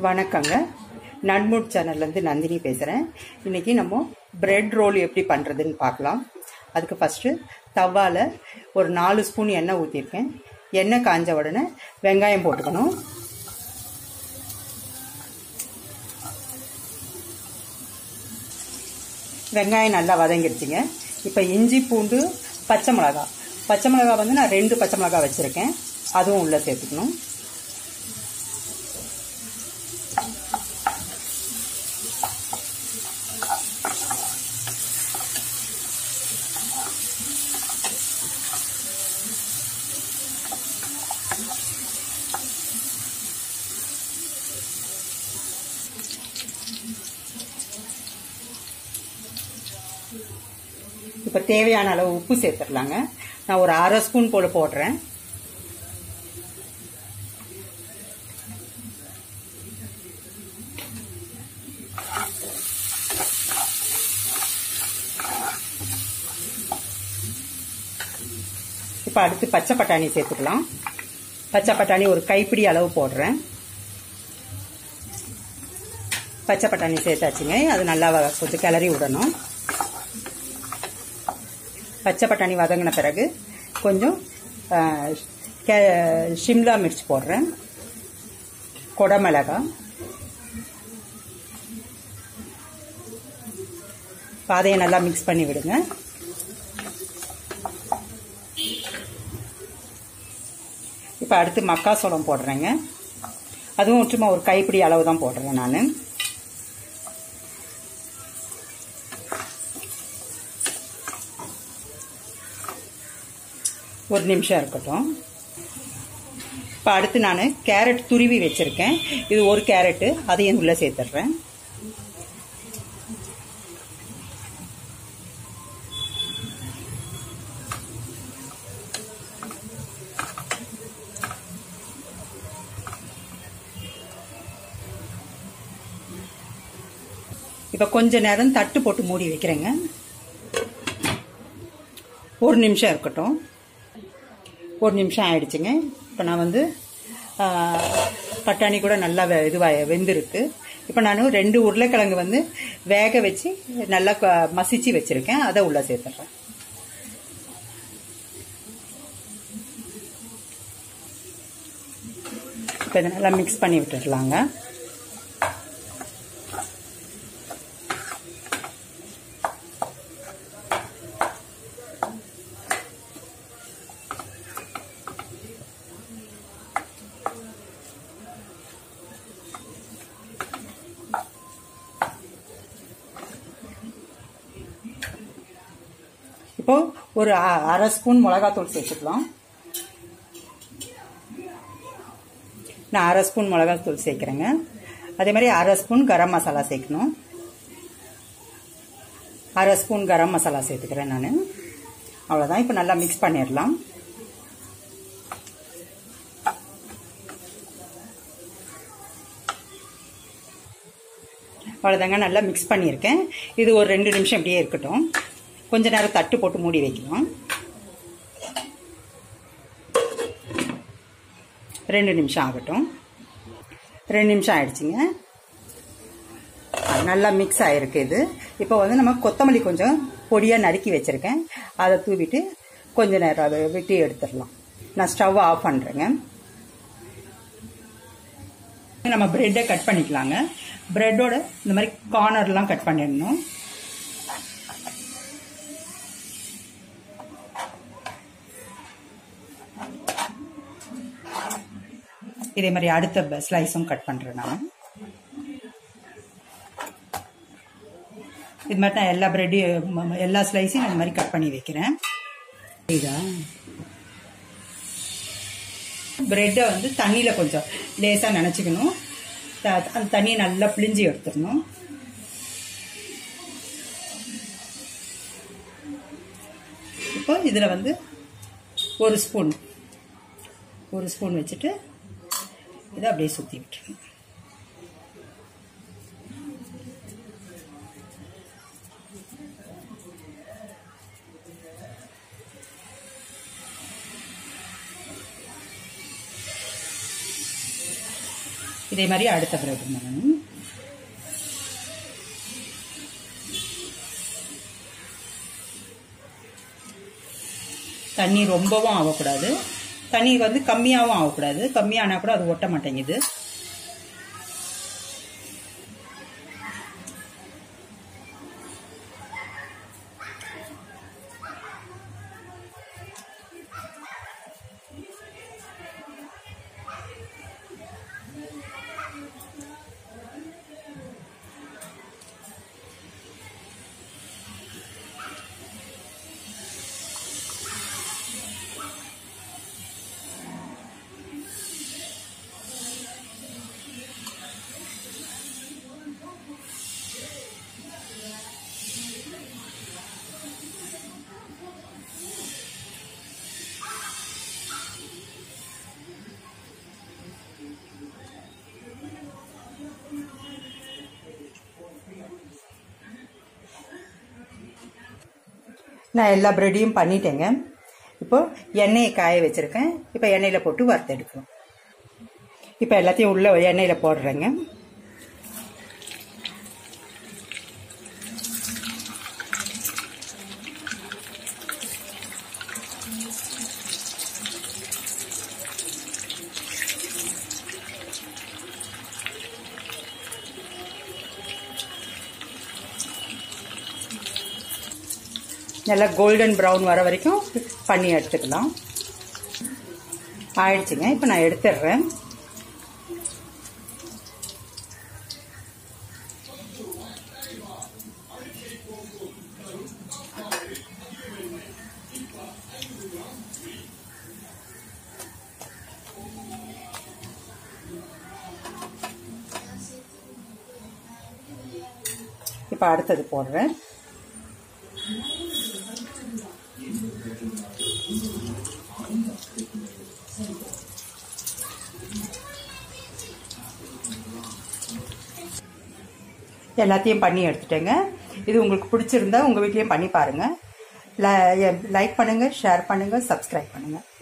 வணக்கங்க நன்முட் சேனல்லேருந்து நந்தினி பேசுகிறேன் இன்றைக்கி நம்ம பிரெட் ரோல் எப்படி பண்ணுறதுன்னு பார்க்கலாம் அதுக்கு ஃபஸ்ட்டு தவாவில் ஒரு நாலு ஸ்பூன் எண்ணெய் ஊற்றிருக்கேன் எண்ணெய் காஞ்ச உடனே வெங்காயம் போட்டுக்கணும் வெங்காயம் நல்லா வதங்கிடுச்சுங்க இப்போ இஞ்சி பூண்டு பச்சை மிளகா பச்சை மிளகா வந்து நான் ரெண்டு பச்சை மிளகா வச்சுருக்கேன் அதுவும் உள்ளே சேர்த்துக்கணும் இப்போ தேவையான அளவு உப்பு சேர்த்துடலாங்க நான் ஒரு அரை ஸ்பூன் போல் போடுறேன் இப்போ அடுத்து பச்சை பட்டாணி சேர்த்துக்கலாம் பச்சை பட்டாணி ஒரு கைப்பிடி அளவு போடுறேன் பச்சை பட்டாணி சேர்த்தாச்சுங்க அது நல்லா கொஞ்சம் கிளறி விடணும் பச்சை பட்டாணி வதங்கின பிறகு கொஞ்சம் ஷிம்லா மிர்ச் போடுறேன் கொடமிளகா பாதையை நல்லா மிக்ஸ் பண்ணி விடுங்க இப்போ அடுத்து மக்காசோளம் போடுறேங்க அதுவும் சும்மா ஒரு கைப்பிடி அளவு தான் போடுறேன் நான் ஒரு நிமிஷம் இருக்கட்டும் இப்போ அடுத்து நான் கேரட் துருவி வச்சுருக்கேன் இது ஒரு கேரட்டு அதையும் உள்ளே சேர்த்துட்றேன் இப்போ கொஞ்ச நேரம் தட்டு போட்டு மூடி வைக்கிறேங்க ஒரு நிமிஷம் இருக்கட்டும் ஒரு நிமிஷம் ஆயிடுச்சுங்க இப்போ நான் வந்து பட்டாணி கூட நல்லா இதுவாக வெந்திருக்கு இப்போ நான் ரெண்டு உருளைக்கிழங்கு வந்து வேக வச்சு நல்லா மசிச்சு வச்சுருக்கேன் அதை உள்ளே சேர்த்துட்றேன் இப்போ இதை நல்லா மிக்ஸ் பண்ணி விட்டுடலாங்க இப்போ ஒரு அரை ஸ்பூன் மிளகாத்தூள் சேர்த்துக்கலாம் நான் அரை ஸ்பூன் மிளகாத்தூள் சேர்க்குறேங்க அதே மாதிரி அரை ஸ்பூன் கரம் மசாலா சேர்க்கணும் அரை ஸ்பூன் கரம் மசாலா சேர்த்துக்கிறேன் நான் அவ்வளோதான் இப்போ நல்லா மிக்ஸ் பண்ணிடலாம் அவ்வளோதாங்க நல்லா மிக்ஸ் பண்ணியிருக்கேன் இது ஒரு ரெண்டு நிமிஷம் இப்படியே இருக்கட்டும் கொஞ்ச நேரம் தட்டு போட்டு மூடி வைக்கலாம் ரெண்டு நிமிஷம் ஆகட்டும் ரெண்டு நிமிஷம் ஆயிடுச்சுங்க நல்லா மிக்ஸ் ஆகிருக்கு இது இப்போ வந்து நம்ம கொத்தமல்லி கொஞ்சம் பொடியாக நறுக்கி வச்சுருக்கேன் அதை தூவிட்டு கொஞ்ச நேரம் அதை வெட்டி எடுத்துடலாம் நான் ஸ்டவ் ஆஃப் பண்ணுறேங்க நம்ம ப்ரெட்டை கட் பண்ணிக்கலாங்க ப்ரெட்டோட இந்த மாதிரி கார்னர்லாம் கட் பண்ணிடணும் இதே மாதிரி அடுத்த ஸ்லைஸும் கட் பண்ணுறேன் நான் இது மாதிரி நான் எல்லா ப்ரெட்டையும் எல்லா ஸ்லைஸையும் இந்த மாதிரி கட் பண்ணி வைக்கிறேன் இதா ப்ரெட்டை வந்து தண்ணியில் கொஞ்சம் லேசாக நினச்சிக்கணும் அந்த தண்ணியை நல்லா பிழிஞ்சு எடுத்துடணும் இப்போ இதில் வந்து ஒரு ஸ்பூன் ஒரு ஸ்பூன் வச்சுட்டு இதை அப்படியே சுற்றி விட்டுருங்க இதே மாதிரி அடுத்த பிரெட் பண்ணணும் தண்ணி ரொம்பவும் ஆகக்கூடாது தண்ணி வந்து கம்மியாகவும் ஆகக்கூடாது கம்மியானா கூட அது ஒட்ட மாட்டேங்குது நான் எல்லா ப்ரெட்டையும் பண்ணிட்டேங்க இப்போ எண்ணெயை காய வச்சுருக்கேன் இப்போ எண்ணெயில் போட்டு வறுத்து எடுக்கணும் இப்போ எல்லாத்தையும் உள்ள எண்ணெயில் போடுறேங்க நல்லா கோல்டன் ப்ரௌன் வர வரைக்கும் பண்ணி எடுத்துக்கலாம் ஆயிடுச்சுங்க இப்போ நான் எடுத்துடுறேன் இப்போ அடுத்தது போடுறேன் எல்லாத்தையும் பண்ணி எடுத்துட்டேங்க இது உங்களுக்கு பிடிச்சிருந்தா உங்கள் வீட்லேயும் பண்ணி பாருங்கள் லைக் பண்ணுங்கள் ஷேர் பண்ணுங்கள் சப்ஸ்கிரைப் பண்ணுங்கள்